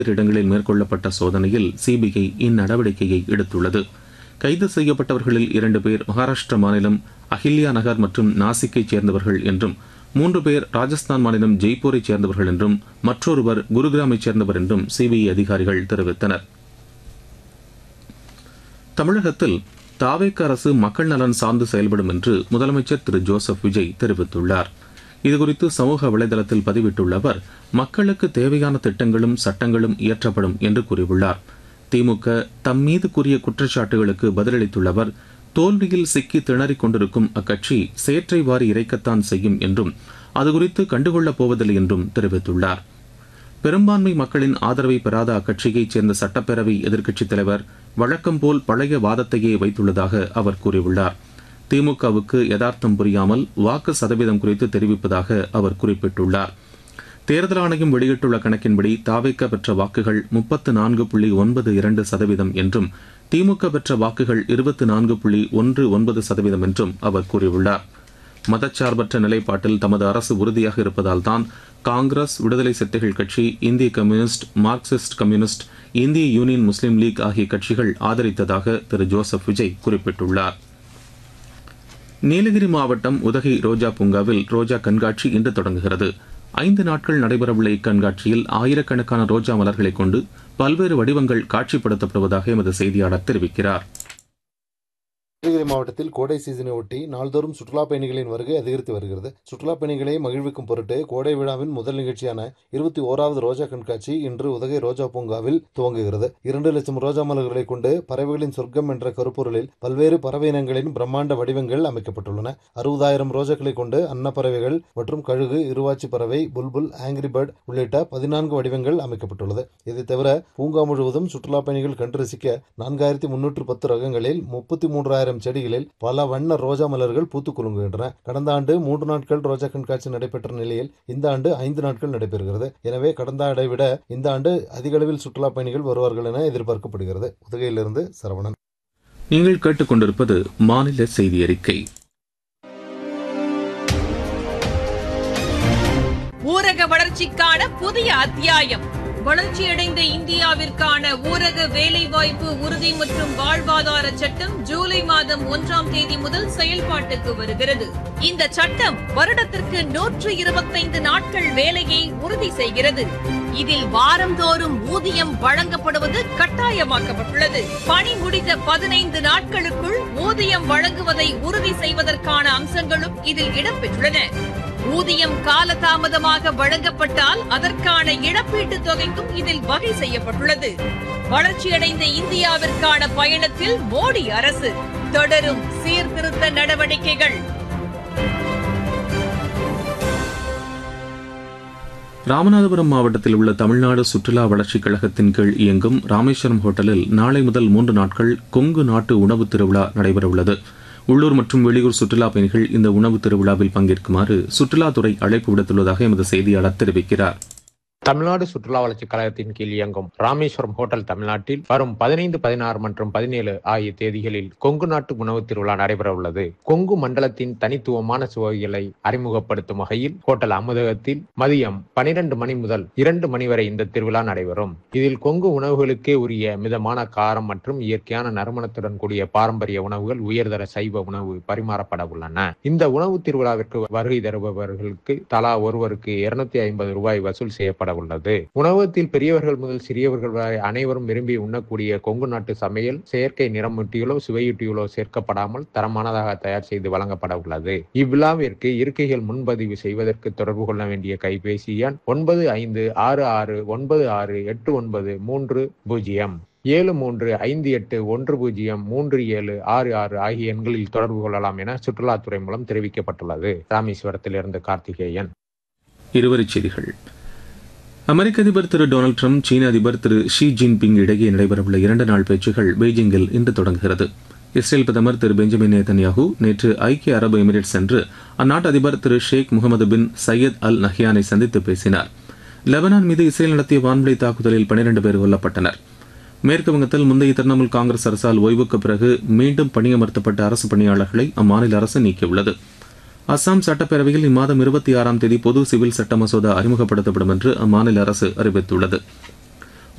இடங்களில் மேற்கொள்ளப்பட்ட சோதனையில் சிபிஐ இந்நடவடிக்கையை எடுத்துள்ளது கைது செய்யப்பட்டவர்களில் இரண்டு பேர் மகாராஷ்டிர மாநிலம் அஹில்யா நகர் மற்றும் நாசிக்கைச் சேர்ந்தவர்கள் என்றும் மூன்று பேர் ராஜஸ்தான் மாநிலம் ஜெய்ப்பூரைச் சேர்ந்தவர்கள் என்றும் மற்றொருவர் குருகிராமைச் சேர்ந்தவர் என்றும் சிபிஐ அதிகாரிகள் தெரிவித்தனர் தமிழகத்தில் தாவேக்க அரசு மக்கள் நலன் சார்ந்து செயல்படும் என்று முதலமைச்சர் திரு ஜோசப் விஜய் தெரிவித்துள்ளார் இதுகுறித்து சமூக வலைதளத்தில் பதிவிட்டுள்ள அவர் மக்களுக்கு தேவையான திட்டங்களும் சட்டங்களும் இயற்றப்படும் என்று கூறியுள்ளார் திமுக தம் மீது கூறிய குற்றச்சாட்டுகளுக்கு பதிலளித்துள்ள அவர் தோல்வியில் சிக்கி திணறிக் கொண்டிருக்கும் அக்கட்சி சேற்றை வாரி இறைக்கத்தான் செய்யும் என்றும் அதுகுறித்து கண்டுகொள்ளப் போவதில்லை என்றும் தெரிவித்துள்ளார் பெரும்பான்மை மக்களின் ஆதரவை பெறாத அக்கட்சியைச் சேர்ந்த சட்டப்பேரவை எதிர்க்கட்சித் தலைவர் வழக்கம் போல் பழைய வாதத்தையே வைத்துள்ளதாக அவர் கூறியுள்ளார் திமுகவுக்கு யதார்த்தம் புரியாமல் வாக்கு சதவீதம் குறித்து தெரிவிப்பதாக அவர் குறிப்பிட்டுள்ளார் தேர்தல் ஆணையம் வெளியிட்டுள்ள கணக்கின்படி தாவேக்க பெற்ற வாக்குகள் முப்பத்து நான்கு புள்ளி ஒன்பது இரண்டு சதவீதம் என்றும் திமுக பெற்ற வாக்குகள் இருபத்தி நான்கு புள்ளி ஒன்று ஒன்பது சதவீதம் என்றும் அவர் கூறியுள்ளார் மதச்சார்பற்ற நிலைப்பாட்டில் தமது அரசு உறுதியாக இருப்பதால் தான் காங்கிரஸ் விடுதலை சிறுத்தைகள் கட்சி இந்திய கம்யூனிஸ்ட் மார்க்சிஸ்ட் கம்யூனிஸ்ட் இந்திய யூனியன் முஸ்லீம் லீக் ஆகிய கட்சிகள் ஆதரித்ததாக திரு ஜோசப் விஜய் குறிப்பிட்டுள்ளார் நீலகிரி மாவட்டம் உதகை ரோஜா பூங்காவில் ரோஜா கண்காட்சி இன்று தொடங்குகிறது ஐந்து நாட்கள் நடைபெறவுள்ள இக்கண்காட்சியில் ஆயிரக்கணக்கான ரோஜா மலர்களை கொண்டு பல்வேறு வடிவங்கள் காட்சிப்படுத்தப்படுவதாக எமது செய்தியாளர் தெரிவிக்கிறார் நீலகிரி மாவட்டத்தில் கோடை சீசனை ஒட்டி நாள்தோறும் சுற்றுலா பயணிகளின் வருகை அதிகரித்து வருகிறது சுற்றுலா பயணிகளை மகிழ்விக்கும் பொருட்டு கோடை விழாவின் முதல் நிகழ்ச்சியான இருபத்தி ஓராவது ரோஜா கண்காட்சி இன்று உதகை ரோஜா பூங்காவில் துவங்குகிறது இரண்டு லட்சம் ரோஜா மலர்களை கொண்டு பறவைகளின் சொர்க்கம் என்ற கருப்பொருளில் பல்வேறு பறவை இனங்களின் பிரம்மாண்ட வடிவங்கள் அமைக்கப்பட்டுள்ளன அறுபதாயிரம் ரோஜாக்களை கொண்டு அன்னப்பறவைகள் மற்றும் கழுகு இருவாச்சி பறவை புல்புல் ஆங்கிரி பேர்ட் உள்ளிட்ட பதினான்கு வடிவங்கள் அமைக்கப்பட்டுள்ளது இதை தவிர பூங்கா முழுவதும் சுற்றுலா பயணிகள் கண்டு ரசிக்க நான்காயிரத்தி முன்னூற்று பத்து ரகங்களில் முப்பத்தி மூன்றாயிரம் ஆயிரம் செடிகளில் பல வண்ண ரோஜா மலர்கள் பூத்துக் குலுங்குகின்றன கடந்த ஆண்டு மூன்று நாட்கள் ரோஜா கண்காட்சி நடைபெற்ற நிலையில் இந்த ஆண்டு ஐந்து நாட்கள் நடைபெறுகிறது எனவே கடந்த ஆண்டை விட இந்த ஆண்டு அதிக அளவில் சுற்றுலா பயணிகள் வருவார்கள் என எதிர்பார்க்கப்படுகிறது உதகையிலிருந்து சரவணன் நீங்கள் கேட்டுக்கொண்டிருப்பது மாநில செய்தி அறிக்கை ஊரக வளர்ச்சிக்கான புதிய அத்தியாயம் வளர்ச்சியடைந்த இந்தியாவிற்கான ஊரக வேலைவாய்ப்பு உறுதி மற்றும் வாழ்வாதார சட்டம் ஜூலை மாதம் ஒன்றாம் தேதி முதல் செயல்பாட்டுக்கு வருகிறது இந்த சட்டம் வருடத்திற்கு நூற்று இருபத்தைந்து நாட்கள் வேலையை உறுதி செய்கிறது இதில் வாரந்தோறும் ஊதியம் வழங்கப்படுவது கட்டாயமாக்கப்பட்டுள்ளது பணி முடிந்த பதினைந்து நாட்களுக்குள் ஊதியம் வழங்குவதை உறுதி செய்வதற்கான அம்சங்களும் இதில் இடம்பெற்றுள்ளன ஊதியம் காலதாமதமாக வழங்கப்பட்டால் அதற்கான இழப்பீட்டுத் தொகைக்கும் இதில் வகை செய்யப்பட்டுள்ளது வளர்ச்சியடைந்த இந்தியாவிற்கான பயணத்தில் மோடி அரசு தொடரும் சீர்திருத்த நடவடிக்கைகள் ராமநாதபுரம் மாவட்டத்தில் உள்ள தமிழ்நாடு சுற்றுலா வளர்ச்சிக் கழகத்தின் கீழ் இயங்கும் ராமேஸ்வரம் ஹோட்டலில் நாளை முதல் மூன்று நாட்கள் கொங்கு நாட்டு உணவு திருவிழா நடைபெறவுள்ளது உள்ளூர் மற்றும் வெளியூர் சுற்றுலா பயணிகள் இந்த உணவு திருவிழாவில் பங்கேற்குமாறு சுற்றுலாத்துறை அழைப்பு விடுத்துள்ளதாக எமது செய்தியாளர் தெரிவிக்கிறார் தமிழ்நாடு சுற்றுலா வளர்ச்சி கழகத்தின் கீழ் இயங்கும் ராமேஸ்வரம் ஹோட்டல் தமிழ்நாட்டில் வரும் பதினைந்து பதினாறு மற்றும் பதினேழு ஆகிய தேதிகளில் கொங்கு நாட்டு உணவு திருவிழா நடைபெற உள்ளது கொங்கு மண்டலத்தின் தனித்துவமான சுவைகளை அறிமுகப்படுத்தும் வகையில் ஹோட்டல் அமுதகத்தில் மதியம் பனிரெண்டு மணி முதல் இரண்டு மணி வரை இந்த திருவிழா நடைபெறும் இதில் கொங்கு உணவுகளுக்கே உரிய மிதமான காரம் மற்றும் இயற்கையான நறுமணத்துடன் கூடிய பாரம்பரிய உணவுகள் உயர்தர சைவ உணவு பரிமாறப்பட உள்ளன இந்த உணவு திருவிழாவிற்கு வருகை தருபவர்களுக்கு தலா ஒருவருக்கு இருநூத்தி ஐம்பது ரூபாய் வசூல் செய்யப்பட உள்ளது உணவகத்தில் பெரியவர்கள் முதல் சிறியவர்கள் வரை அனைவரும் விரும்பி உண்ணக்கூடிய கொங்கு நாட்டு சமையல் செயற்கை நிறமூட்டிகளோ சுவையூட்டிகளோ சேர்க்கப்படாமல் தரமானதாக தயார் செய்து வழங்கப்பட உள்ளது இவ்விழாவிற்கு இருக்கைகள் முன்பதிவு செய்வதற்கு தொடர்பு கொள்ள வேண்டிய கைபேசி எண் ஒன்பது ஐந்து ஆறு ஆறு ஒன்பது ஆறு எட்டு ஒன்பது மூன்று பூஜ்ஜியம் ஏழு மூன்று ஐந்து எட்டு ஒன்று பூஜ்ஜியம் மூன்று ஏழு ஆறு ஆறு ஆகிய எண்களில் தொடர்பு கொள்ளலாம் என சுற்றுலாத்துறை மூலம் தெரிவிக்கப்பட்டுள்ளது ராமேஸ்வரத்திலிருந்து கார்த்திகேயன் இருவரிச் செய்திகள் அமெரிக்க அதிபர் திரு டொனால்டு ட்ரம்ப் சீன அதிபர் திரு ஷி ஜின்பிங் இடையே நடைபெறவுள்ள இரண்டு நாள் பேச்சுகள் பெய்ஜிங்கில் இன்று தொடங்குகிறது இஸ்ரேல் பிரதமர் திரு பெஞ்சமின் நேதன்யாகு நேற்று ஐக்கிய அரபு எமிரேட்ஸ் சென்று அந்நாட்டு அதிபர் திரு ஷேக் முகமது பின் சையத் அல் நஹ்யானை சந்தித்து பேசினார் லெபனான் மீது இஸ்ரேல் நடத்திய வான்வழி தாக்குதலில் பனிரண்டு பேர் கொல்லப்பட்டனர் மேற்கு வங்கத்தில் முந்தைய திரிணாமுல் காங்கிரஸ் அரசால் ஓய்வுக்கு பிறகு மீண்டும் பணியமர்த்தப்பட்ட அரசு பணியாளர்களை அம்மாநில அரசு நீக்கியுள்ளது அஸ்ஸாம் சட்டப்பேரவையில் இம்மாதம் இருபத்தி ஆறாம் தேதி பொது சிவில் சட்ட மசோதா அறிமுகப்படுத்தப்படும் என்று அம்மாநில அரசு அறிவித்துள்ளது